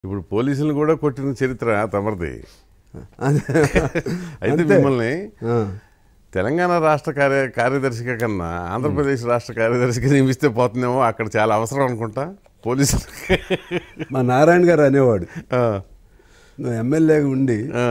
ఇప్పుడు పోలీసులు కూడా కొట్టిన చరిత్ర తమరిది అదే. అయితే అంతే. మిమ్మల్ని ఆ, తెలంగాణ రాష్ట్ర కార్య కార్యదర్శిగా కన్నా ఆంధ్రప్రదేశ్ రాష్ట్ర కార్యదర్శిగా నియమిస్తే పోతుందేమో అక్కడ చాలా అవసరం అనుకుంటా పోలీసులు మా నారాయణ గారు అనేవాడు ఆ, నువ్వు ఎమ్మెల్యేగా ఉండి ఆ,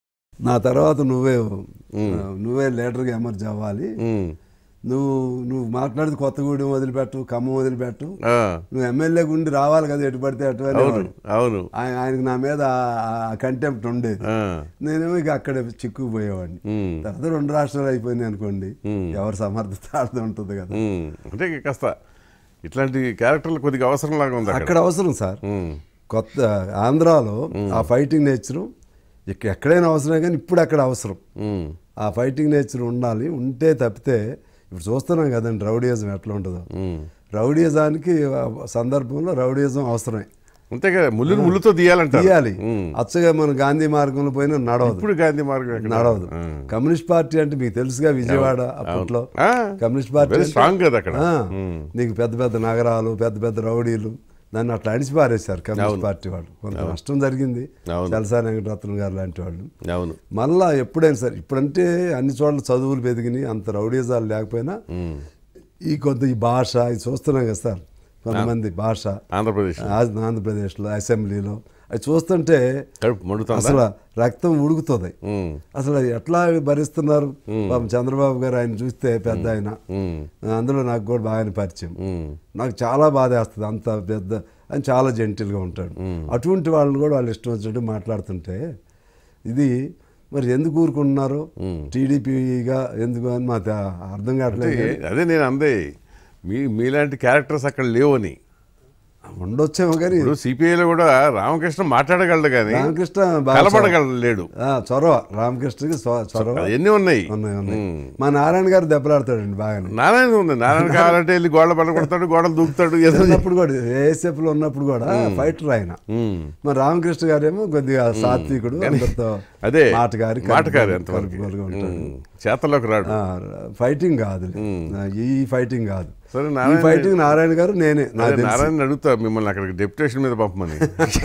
నా తర్వాత నువ్వే ఆ, నువ్వే లీడర్గా ఎమర్జ్ అవ్వాలి ఉమ్, నువ్వు నువ్వు మాట్లాడితే కొత్తగూడెం వదిలిపెట్టు ఖమ్మం వదిలిపెట్టు ఆ, నువ్వు ఎమ్మెల్యేగా ఉండి రావాలి కదా ఎటు పడితే అటు అవును అనేవాడు అవును ఆయన ఆయనకు నా మీద కంటెంప్ట్ ఉండేది ఆ, నేనేమో ఇక అక్కడ చిక్కుకుపోయేవాడిని ఉమ్, తర్వాత రెండు రాష్ట్రాలు అయిపోయినాయి అనుకోండి ఉమ్. ఎవరు సమర్థత ఆడది ఉంటుంది కదా ఉమ్, అంటే కాస్త ఇట్లాంటి క్యారెక్టర్లు కొద్దిగా అవసరం లాగా ఉంది అక్కడ అక్కడ అవసరం సార్ ఉమ్, కొత్త ఆంధ్రాలో ఆ ఫైటింగ్ నేచరు ఇక ఎక్కడైనా అవసరమే కానీ ఇప్పుడు అక్కడ అవసరం ఉమ్, ఆ ఫైటింగ్ నేచర్ ఉండాలి ఉంటే తప్పితే ఇప్పుడు చూస్తున్నాం కదండి రౌడీయిజం ఎట్లా ఉంటుందో ఉమ్. రౌడీయిజానికి ఆ సందర్భంలో రౌడీయిజం అవసరమే అంతే కదా ముళ్ళుని ముళ్ళుతో తీయాలంటారు తీయాలి ఉమ్. అచ్చగా మన గాంధీ మార్గంలో పోయినా నడవదు ఇప్పుడు గాంధీ మార్గం ఎక్కడ? నడవదు ఆ. కమ్యూనిస్ట్ పార్టీ అంటే మీకు తెలుసుగా విజయవాడ అప్పట్లో ఆ, కమ్యూనిస్ట్ పార్టీ very అంటే- strong కదా అక్కడ. ఆ, ఉమ్. నీకు పెద్ద పెద్ద నగరాలు పెద్ద పెద్ద రౌడీలు దాన్ని అట్లా అడిచిపారేశారు కమ్యూనిస్ట్ పార్టీ వాళ్ళు కొంత నష్టం జరిగింది అవును. చలసాని వెంకటరత్నం గారు లాంటి వాళ్ళు అవును మళ్ళా ఎప్పుడైనా సరే ఇప్పుడంటే అన్ని చోట్ల చదువులు పెరిగినాయి అంత రౌడీజాలు లేకపోయినా ఉమ్. ఈ కొంత ఈ భాష ఇది చూస్తున్నాం కదా సార్ కొంతమంది భాష ఆంధ్రప్రదేశ్ ఆ- ఆంధ్రప్రదేశ్లో అసెంబ్లీలో అది చూస్తుంటే కడుపు మండుతుందా అసలు రక్తం ఉడుకుతుంది ఉమ్, అసలు ఎట్లా భరిస్తున్నారు పాపం చంద్రబాబు గారు ఆయన చూస్తే పెద్ద ఆయన ఉమ్, అందులో నాకు కూడా బాగానే పరిచయం ఉమ్, నాకు చాలా బాధ వేస్తుంది అంత పెద్ద ఆయన చాలా జెంటిల్గా ఉంటాడు అటువంటి వాళ్ళని కూడా వాళ్ళు ఇష్టం వచ్చినట్టు మాట్లాడుతుంటే ఇది మరి ఎందుకు ఊరుకుంటున్నారు టీడీపీగా ఎందుకు అని మాకు అర్థం అంటే కావట్లేదు కానీ అదే నేను అందే మీ మీలాంటి క్యారెక్టర్స్ అక్కడ లేవని ఉండొచ్చేమో కానీ ఇప్పుడు సిపిఐలో కూడా రామకృష్ణ మాట్లాడగలడు కానీ రామకృష్ణ బాగా కలపడగలలేడు ఆ, చొరవ రామకృష్ణకి చొ- చొరవ ఎన్ని ఉన్నాయి ఉన్నాయి ఉన్నాయి ఉమ్. మా నారాయణ గారు దెబ్బలాడతాడండి బాగానే నారాయణ ఉంది నారాయణ కావాలంటే వెళ్ళి గోడలు పడగొడతాడు గోడలు దూకుతాడు ఏదో ఉన్నప్పుడు కూడా ఏఎస్ఎఫ్ లో ఉన్నప్పుడు కూడా ఫైటర్ ఆయన ఉమ్. మరి రామకృష్ణ గారేమో కొద్దిగా సాత్వికుడు అందరితో అదే మాటగారి మాటకారి కలుపుగోలు- ఎంతవరకు కలుపుగోలుగా ఉంటాడు ఉమ్. చేతల్లోకి రాడు ఆ, ఫైటింగ్ కాదు ఈ ఫైటింగ్ కాదు సరే ఈ నారాయణ ఫైటింగ్ నారాయణ గారు నేనే నాకు అదే తెలుసు. నారాయణ అడుగుతా మిమ్మల్ని అక్కడికి డెప్యుటేషన్ మీద పంపమని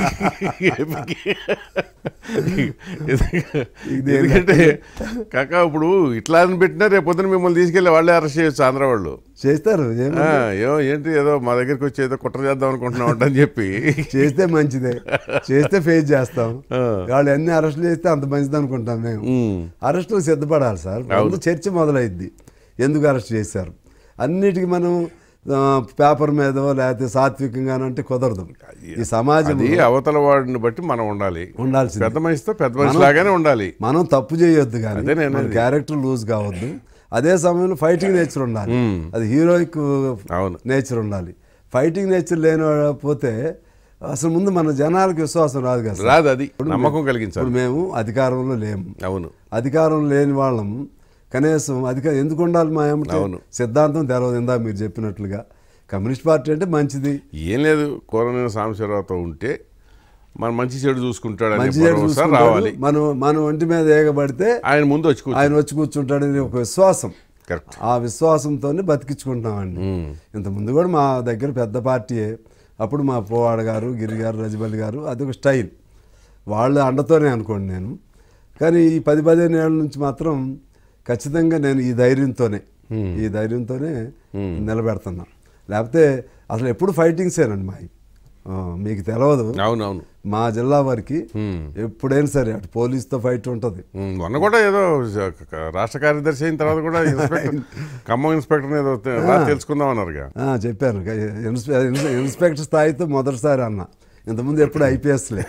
ఎందుకంటే కాక ఇప్పుడు ఇట్లా అని పెట్టినా రేపు పొద్దున మిమ్మల్ని తీసుకెళ్ళి వాళ్ళే అరెస్ట్ చేయొచ్చు ఆంధ్ర వాళ్ళు చేస్తారు ఏం ఆ, ఏమో ఏంటి ఏదో మా దగ్గరికి వచ్చి ఏదో కుట్ర చేద్దాం అనుకుంటున్నాం అని చెప్పి చేస్తే మంచిదే చేస్తే ఫేస్ చేస్తాం వాళ్ళు ఎన్ని అరెస్టులు చేస్తే అంత మంచిది అనుకుంటాం మేము ఉమ్, అరెస్టులు సిద్ధపడాలి సార్ ముందు చర్చ మొదలైద్ది ఎందుకు అరెస్ట్ చేశారు అన్నిటికీ మనం ఆ, పేపర్ మీదో లేకపోతే సాత్వికంగానో అంటే కుదరదు ఈ సమాజం అది అవతల వాడిని బట్టి మనం ఉండాలి ఉండాల్సింది పెద్ద మనిషితో పెద్ద మనిషి లాగానే ఉండాలి మనం తప్పు చేయొద్దు కానీ అదే నేను మన అనేది. క్యారెక్టర్ లూజ్ కావద్దు అదే సమయంలో ఫైటింగ్ నేచర్ ఉండాలి అది హీరోయిక్ అవును నేచర్ ఉండాలి ఫైటింగ్ నేచర్ లేకపోతే అసలు ముందు మన జనాలకు విశ్వాసం రాదు కదా సార్. రాదు అది నమ్మకం కలిగించాలి ఇప్పుడు మేము అధికారంలో లేము అవును అధికారం లేని వాళ్ళం కనీసం అధికారం ఎందుకు ఉండాలి మా ఏమిటి అవును. సిద్ధాంతం తెలవదు ఇందా మీరు చెప్పినట్లుగా కమ్యూనిస్ట్ పార్టీ అంటే మంచిది ఏం లేదు కూరనైన సాంబశివరావుతో ఉంటే మన మంచి చెడు చూసుకుంటాడని మంచి చెడు భరోసా చూసుకుంటాడు. రావాలి మనం మన ఒంటి మీద ఏగబడితే ఆయన ముందు వచ్చి కూర్చో ఆయన వచ్చి కూర్చుంటాడని ఒక విశ్వాసం కరెక్ట్ ఆ విశ్వాసంతోనే బతికించుకుంటామండి ఇంతకుముందు కూడా మా దగ్గర పెద్ద పార్టీయే అప్పుడు మా పోవాడ గారు గిరి గారు రజబలి గారు అదొక స్టైల్ వాళ్ళ అండతోనే అనుకోండి నేను కానీ ఈ పది పదిహేను ఏళ్ళ నుంచి మాత్రం ఖచ్చితంగా నేను ఈ ధైర్యంతోనే ఈ ధైర్యంతోనే నిలబెడుతున్నా లేకపోతే అసలు ఎప్పుడు ఫైటింగ్సేనండి మా మీకు తెలియదు అవునవును మా జిల్లా వారికి ఉమ్. ఎప్పుడైనా సరే అటు పోలీస్తో ఫైట్ ఉంటుంది ఉమ్, మొన్న కూడా ఏదో రాష్ట్ర కార్యదర్శి అయిన తర్వాత కూడా ఇన్స్పెక్టర్ ఖమ్మం ఇన్స్పెక్టర్ ఏదో తె- రా తెలుసుకుందాం అన్నారుగా ఆ, చెప్పాను ఇన్స్పె- ఇన్స్- ఇన్స్పెక్టర్ స్థాయితో మొదటిసారి అన్న ఇంతకుముందు ఎప్పుడు ఐపీఎస్లే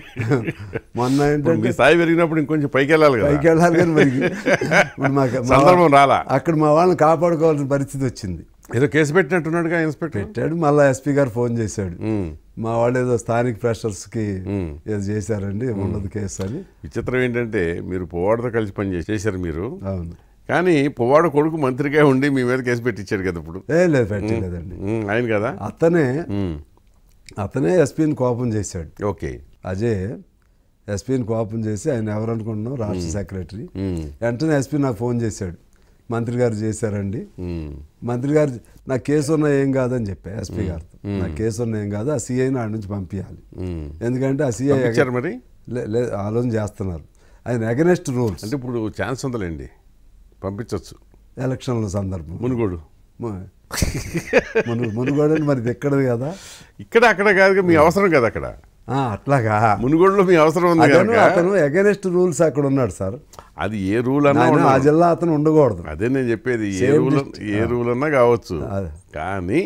మొన్న ఇప్పుడు మీ ఏంటంటే స్థాయి పెరిగినప్పుడు ఇంకొంచెం పైకి వెళ్ళాలి కదా పైకి వెళ్ళాలి కానీ మరి ఇప్పుడు మాకు మా సందర్భం రాలా అక్కడ మా వాళ్ళని కాపాడుకోవాల్సిన పరిస్థితి వచ్చింది ఏదో కేసు పెట్టినట్టున్నాడుగా ఇన్స్పెక్టర్ పెట్టాడు మళ్ళీ ఎస్పీ గారు ఫోన్ చేశాడు ఉమ్. మా వాళ్ళు ఏదో స్థానిక ప్రెషర్స్కి ఏదో చేశారండి ఉండదు కేసు అని విచిత్రం ఏంటంటే మీరు పువ్వాడితో కలిసి పని చేసి- చేశారు మీరు అవును కానీ పువ్వాడు కొడుకు మంత్రిగా ఉండి మీ మీద కేసు పెట్టించాడు కదా ఇప్పుడు ఏ లేదు పెట్టలేదండి ఉమ్, ఆయన కదా అతనే ఉమ్, అతనే ఎస్పీని కోపం చేశాడు ఓకే అజయ్ ఎస్పీని కోపం చేసి ఆయన ఎవరు అనుకుంటున్నాం రాష్ట్ర సెక్రటరీ ఉమ్, వెంటనే ఎస్పీ నాకు ఫోన్ చేశాడు మంత్రి గారు చేశారండి ఉమ్. మంత్రి గారు నా కేసు ఉన్న ఏం కాదని చెప్పా ఎస్పీ గారితో నా కేసు ఉన్న ఏం కాదు ఆ సీఐని ఆడ నుంచి పంపించాలి ఉమ్. ఎందుకంటే ఆ సీఐ పంపించారు మరి ఆలోచన చేస్తున్నారు ఆయన అగనెస్ట్ రూల్స్ అంటే ఇప్పుడు ఛాన్స్ ఉందిలేండి పంపించవచ్చు ఎలక్షన్ల సందర్భం మునుగోడు మును మునుగోడు మరి ఇది ఎక్కడది కదా ఇక్కడ అక్కడ కాదు మీ అవసరం కదా అక్కడ ఆ, అట్లాగా మునుగోడులో మీ అవసరం ఉంది అతను కనుక అతను అగెనెస్ట్ రూల్స్ అక్కడ ఉన్నాడు సార్ అది ఏ రూల్ అన్నా ఆయన ఆ ఉండదు. జిల్లా అతను ఉండకూడదు అదే నేను చెప్పేది ఏ Same రూల్ district. ఏ రూల్ అన్నా కావచ్చు అదే. కానీ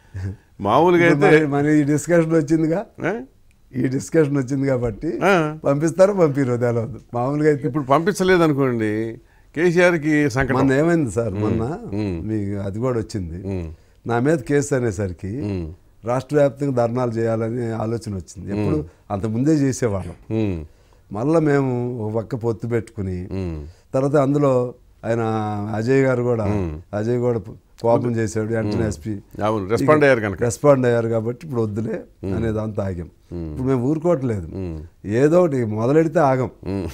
మామూలుగా అయితే మరి- మరి ఈ డిస్కషన్ వచ్చిందిగా ఆ? ఈ డిస్కషన్ వచ్చింది కాబట్టి ఆ. పంపిస్తారో పంపిరు తెలవదు మామూలుగా అయితే ఇప్పుడు పంపించలేదు అనుకోండి కేసీఆర్కి సంకటం మొన్న ఏమైంది సార్ మొన్న మ్మ్. మీకు అది కూడా వచ్చింది మ్మ్. నా మీద కేసు అనేసరికి మ్మ్. రాష్ట్ర వ్యాప్తంగా ధర్నాలు చేయాలని ఆలోచన వచ్చింది ఎప్పుడు అంత ముందే చేసేవాళ్ళం ఉమ్. మళ్ళీ మేము ఒక పక్క పొత్తు పెట్టుకుని ఉమ్. తర్వాత అందులో ఆయన అజయ్ గారు కూడా అజయ్ కూడా కోపం చేశాడు వెంటనే ఎస్పీ అవును రెస్పాండ్ అయ్యారు కనుక రెస్పాండ్ అయ్యారు కాబట్టి ఇప్పుడు వద్దులే అనేది అంతా ఆగాం ఇప్పుడు మేము ఊరుకోవట్లేదు ఏదో ఒకటి మొదలెడితే ఆగం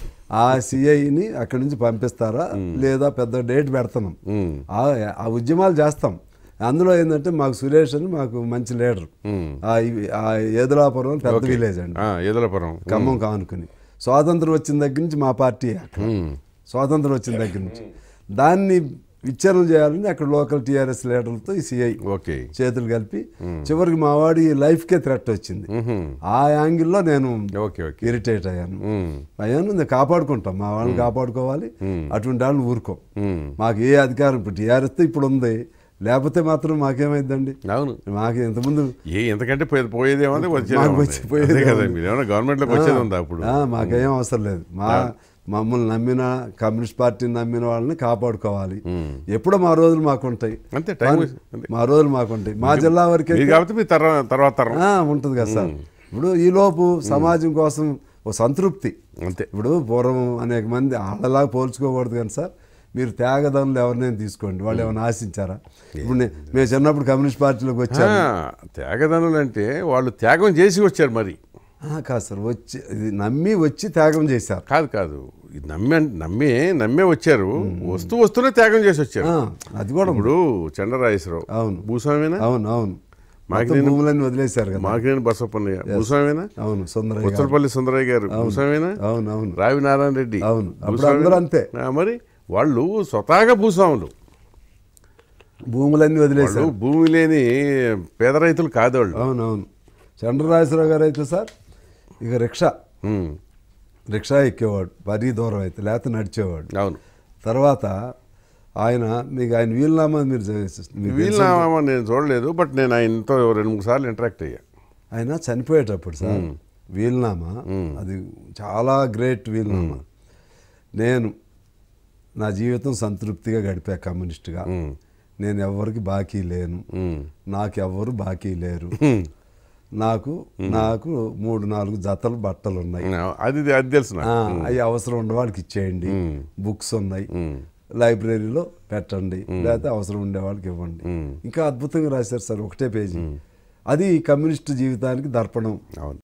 ఆ సిఐని అక్కడి నుంచి పంపిస్తారా లేదా పెద్ద డేట్ పెడుతున్నాం ఉమ్. ఆ ఆ ఉద్యమాలు చేస్తాం అందులో ఏంటంటే మాకు సురేష్ అని మాకు మంచి లీడర్ ఉమ్. ఆ ఇవి- ఆ ఏదులాపురం అని పెద్ద విలేజ్ అండి ఆ, ఏదలపురం ఖమ్మం కానుకుని స్వాతంత్రం వచ్చిన దగ్గర నుంచి మా పార్టీ అక్కడ ఉమ్. స్వాతంత్రం వచ్చిన దగ్గర నుంచి దాన్ని విచ్ఛేదం చేయాలని అక్కడ లోకల్ టీఆర్ఎస్ లీడర్లతో ఈ సిఐ ఓకే చేతులు కలిపి చివరికి మా వాడి లైఫ్కే థ్రెట్ వచ్చింది ఉహుం. ఆ యాంగిల్లో నేను ఓకే ఓకే ఇరిటేట్ అయ్యాను ఉమ్. అయ్యాను నేను కాపాడుకుంటాం మా వాళ్ళని కాపాడుకోవాలి అటువంటి వాళ్ళని ఊరుకోం ఉమ్. మాకు ఏ అధికారం ఇప్పుడు టీఆర్ఎస్ ఇప్పుడు ఉంది లేకపోతే మాత్రం మాకేమైందండి అవును మాకు ఇంతకుముందు ఏ ఎంతకంటే పోయేది పోయేదేమో వచ్చేది మాకు వచ్చి పోయేది అదే కదా ఏముంది? మీరు ఏమైనా గవర్నమెంట్లోకి వచ్చేది ఉందా అప్పుడు ఆ, మాకేం అవసరం లేదు మా మమ్మల్ని నమ్మిన కమ్యూనిస్ట్ పార్టీని నమ్మిన వాళ్ళని కాపాడుకోవాలి ఎప్పుడో మా రోజులు మాకు ఉంటాయి అంతే టైం వేస్ట్. అంతే. మా రోజులు మాకు ఉంటాయి మా జిల్లా వరకే మీరు కాబట్టి మీ తర్వా తర్వాత తరం ఆ, ఉంటుంది కదా సార్ ఇప్పుడు ఈ లోపు సమాజం కోసం ఓ సంతృప్తి అంతే ఇప్పుడు పూర్వం అనేక మంది వాళ్ళలాగా పోల్చుకోకూడదు కానీ సార్ మీరు త్యాగదనులు ఎవరినైనా తీసుకోండి వాళ్ళు ఏమైనా ఆశించారా ఇప్పుడు నే- మేము చిన్నప్పుడు కమ్యూనిస్ట్ పార్టీలోకి వచ్చాము ఆ, త్యాగదనులు అంటే వాళ్ళు త్యాగం చేసి వచ్చారు మరి ఆ, కాదు సార్ వచ్చి ఇది నమ్మి వచ్చి త్యాగం చేశారు కాదు కాదు ఇది నమ్మే నమ్మే నమ్మే వచ్చారు వస్తూ వస్తూనే త్యాగం చేసి వచ్చారు ఆ, అది కూడా ఇప్పుడు చంద్రరాజేశ్వరరావు అవును. భూస్వామేనా అవును అవును మాకు మొత్తం నేను- భూములన్నీ వదిలేశారు కదా మాకినేని బసప్పన్నయ్య భూస్వామేనా అవును సుందరయ్య గారు. ఉత్తరపల్లి సుందరయ్య గారు భూస్వామేనా అవును అవును రావి నారాయణ రెడ్డి అవును. అప్పుడు భూస్వామేనా? అందరూ అంతే. ఆ, మరి వాళ్ళు స్వతహాగా భూస్వాములు భూములన్నీ వాళ్ళు వదిలేశారు భూమి లేని పేద రైతులు కాదు వాళ్ళు అవును అవును చంద్రరాజేశ్వరరావు గారు అయితే సార్ ఇక రిక్షా ఉమ్, రిక్షా ఎక్కేవాడు మరీ దూరం అయితే లేకపోతే నడిచేవాడు అవును తర్వాత ఆయన మీకు ఆయన వీలునామా మీరు చే- మీకు తెలుసా? వీళ్ళనామా నేను చూడలేదు బట్ నేను ఆయనతో రెండు మూడు సార్లు ఇంటరాక్ట్ అయ్యా ఆయన చనిపోయేటప్పుడు సార్ వీలునామా అది చాలా గ్రేట్ వీలునామా నేను నా జీవితం సంతృప్తిగా గడిపా కమ్యూనిస్ట్గా నేను ఎవరికి బాకీ లేను ఉమ్, నాకు ఎవ్వరు బాకీ లేరు ఉమ్. నాకు నాకు మూడు నాలుగు జతలు బట్టలు ఉన్నాయి అది అది తెలుసు నాకు అవి అవసరం ఉన్న వాళ్ళకి ఇచ్చేయండి మ్మ్. బుక్స్ ఉన్నాయి ఉమ్, లైబ్రరీలో పెట్టండి లేకపోతే అవసరం ఉండే వాళ్ళకి ఇవ్వండి ఇంకా అద్భుతంగా రాశారు సార్ ఒకటే పేజీ అది కమ్యూనిస్ట్ జీవితానికి దర్పణం అవును